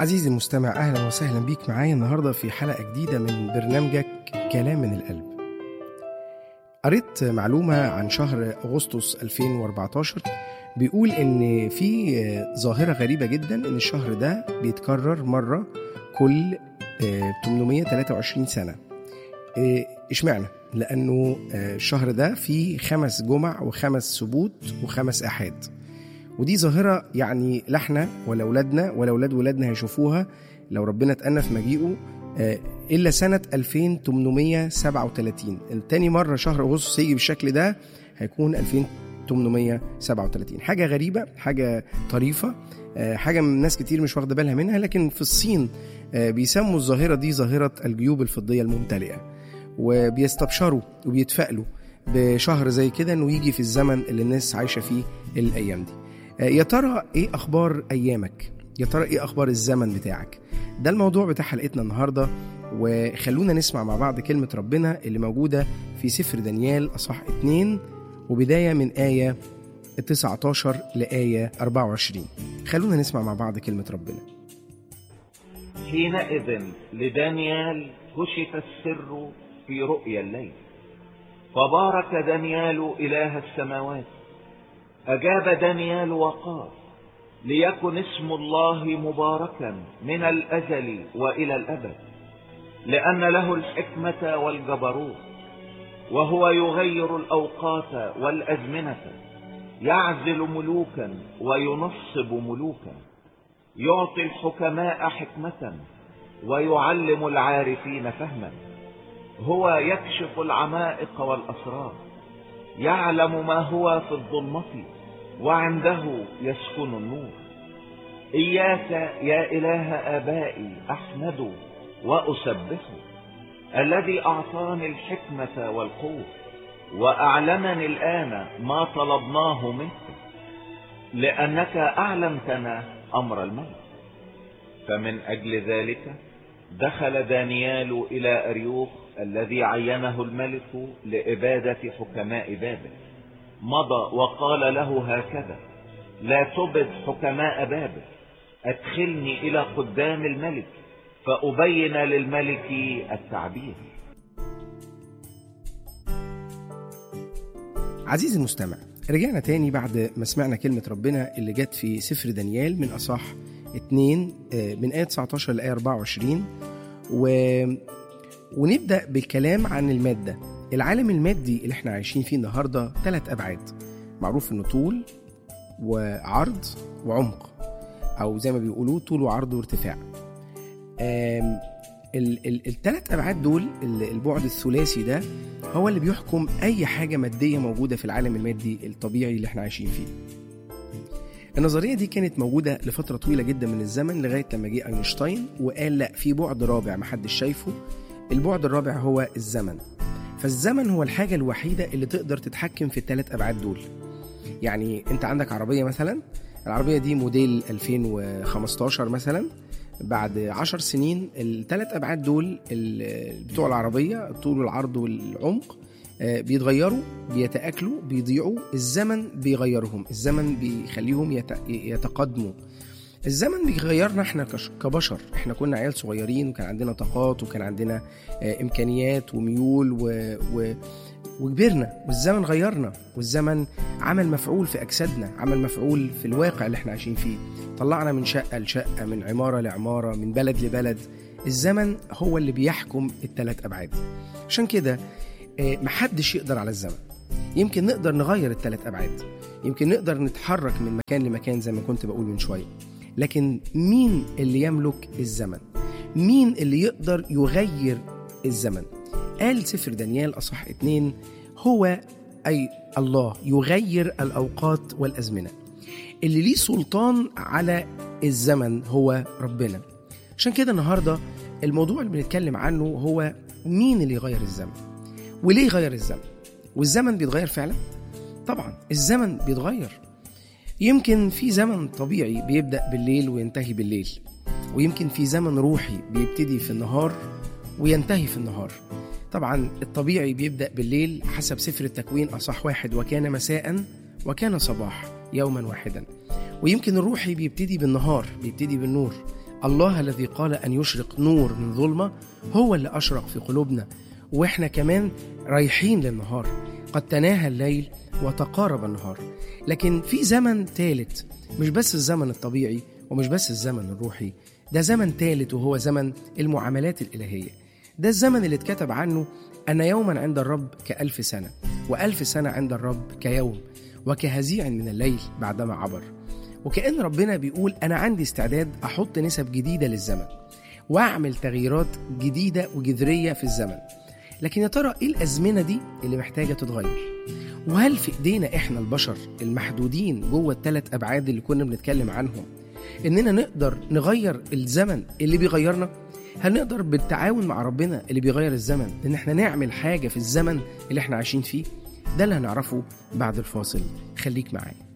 عزيزي المستمع أهلا وسهلا بيك معايا النهاردة في حلقة جديدة من برنامجك كلام من القلب قريت معلومة عن شهر أغسطس 2014 بيقول إن في ظاهرة غريبة جدا إن الشهر ده بيتكرر مرة كل 823 سنة اشمعنى؟ لأنه الشهر ده فيه خمس جمع وخمس سبوت وخمس أحاد ودي ظاهرة يعني لا احنا ولا أولادنا ولا أولاد ولادنا هيشوفوها لو ربنا اتأنى في مجيئه إلا سنة 2837 التاني مرة شهر أغسطس يجي بالشكل ده هيكون 2837 حاجة غريبة حاجة طريفة حاجة من ناس كتير مش واخدة بالها منها لكن في الصين بيسموا الظاهرة دي ظاهرة الجيوب الفضية الممتلئة وبيستبشروا وبيتفائلوا بشهر زي كده انه يجي في الزمن اللي الناس عايشه فيه الايام دي يا ترى ايه اخبار ايامك يا ترى ايه اخبار الزمن بتاعك ده الموضوع بتاع حلقتنا النهارده وخلونا نسمع مع بعض كلمه ربنا اللي موجوده في سفر دانيال اصح 2 وبدايه من ايه 19 لايه 24 خلونا نسمع مع بعض كلمه ربنا حينئذ لدانيال كشف السر في رؤيا الليل فبارك دانيال إله السماوات أجاب دانيال وقال ليكن اسم الله مباركا من الأزل وإلى الأبد لأن له الحكمة والجبروت وهو يغير الأوقات والأزمنة يعزل ملوكا وينصب ملوكا يعطي الحكماء حكمة ويعلم العارفين فهما هو يكشف العمائق والأسرار يعلم ما هو في الظلمة وعنده يسكن النور إياك يا إله آبائي أحمد وأسبح الذي أعطاني الحكمة والقوة وأعلمني الآن ما طلبناه منك لأنك أعلمتنا أمر الملك فمن أجل ذلك دخل دانيال إلى أريوخ الذي عينه الملك لإبادة حكماء بابل مضى وقال له هكذا لا تبد حكماء بابل أدخلني إلى قدام الملك فأبين للملك التعبير عزيزي المستمع رجعنا تاني بعد ما سمعنا كلمة ربنا اللي جت في سفر دانيال من أصح 2 من آية 19 لآية 24 و... ونبدأ بالكلام عن المادة العالم المادي اللي احنا عايشين فيه النهاردة ثلاث أبعاد معروف إنه طول وعرض وعمق أو زي ما بيقولوا طول وعرض وارتفاع الثلاث أبعاد دول البعد الثلاثي ده هو اللي بيحكم أي حاجة مادية موجودة في العالم المادي الطبيعي اللي احنا عايشين فيه النظرية دي كانت موجودة لفترة طويلة جدا من الزمن لغاية لما جه أينشتاين وقال لا في بعد رابع محدش شايفه البعد الرابع هو الزمن فالزمن هو الحاجة الوحيدة اللي تقدر تتحكم في الثلاث أبعاد دول يعني أنت عندك عربية مثلا العربية دي موديل 2015 مثلا بعد عشر سنين الثلاث أبعاد دول بتوع العربية الطول والعرض والعمق بيتغيروا بيتأكلوا بيضيعوا الزمن بيغيرهم الزمن بيخليهم يتقدموا الزمن بيغيرنا احنا كبشر احنا كنا عيال صغيرين وكان عندنا طاقات وكان عندنا امكانيات وميول و... و... وكبرنا والزمن غيرنا والزمن عمل مفعول في اجسادنا عمل مفعول في الواقع اللي احنا عايشين فيه طلعنا من شقه لشقه من عماره لعماره من بلد لبلد الزمن هو اللي بيحكم الثلاث ابعاد عشان كده محدش يقدر على الزمن يمكن نقدر نغير الثلاث ابعاد يمكن نقدر نتحرك من مكان لمكان زي ما كنت بقول من شويه لكن مين اللي يملك الزمن مين اللي يقدر يغير الزمن قال سفر دانيال أصح اتنين هو أي الله يغير الأوقات والأزمنة اللي ليه سلطان على الزمن هو ربنا عشان كده النهاردة الموضوع اللي بنتكلم عنه هو مين اللي يغير الزمن وليه يغير الزمن والزمن بيتغير فعلا طبعا الزمن بيتغير يمكن في زمن طبيعي بيبدأ بالليل وينتهي بالليل ويمكن في زمن روحي بيبتدي في النهار وينتهي في النهار طبعا الطبيعي بيبدأ بالليل حسب سفر التكوين أصح واحد وكان مساء وكان صباح يوما واحدا ويمكن الروحي بيبتدي بالنهار بيبتدي بالنور الله الذي قال أن يشرق نور من ظلمة هو اللي أشرق في قلوبنا وإحنا كمان رايحين للنهار قد تناهى الليل وتقارب النهار لكن في زمن ثالث مش بس الزمن الطبيعي ومش بس الزمن الروحي ده زمن ثالث وهو زمن المعاملات الإلهية ده الزمن اللي اتكتب عنه أن يوما عند الرب كألف سنة وألف سنة عند الرب كيوم وكهزيع من الليل بعدما عبر وكأن ربنا بيقول أنا عندي استعداد أحط نسب جديدة للزمن وأعمل تغييرات جديدة وجذرية في الزمن لكن يا ترى إيه الأزمنة دي اللي محتاجة تتغير؟ وهل في إيدينا إحنا البشر المحدودين جوه الثلاث أبعاد اللي كنا بنتكلم عنهم إننا نقدر نغير الزمن اللي بيغيرنا؟ هل نقدر بالتعاون مع ربنا اللي بيغير الزمن إن إحنا نعمل حاجة في الزمن اللي إحنا عايشين فيه؟ ده اللي هنعرفه بعد الفاصل خليك معايا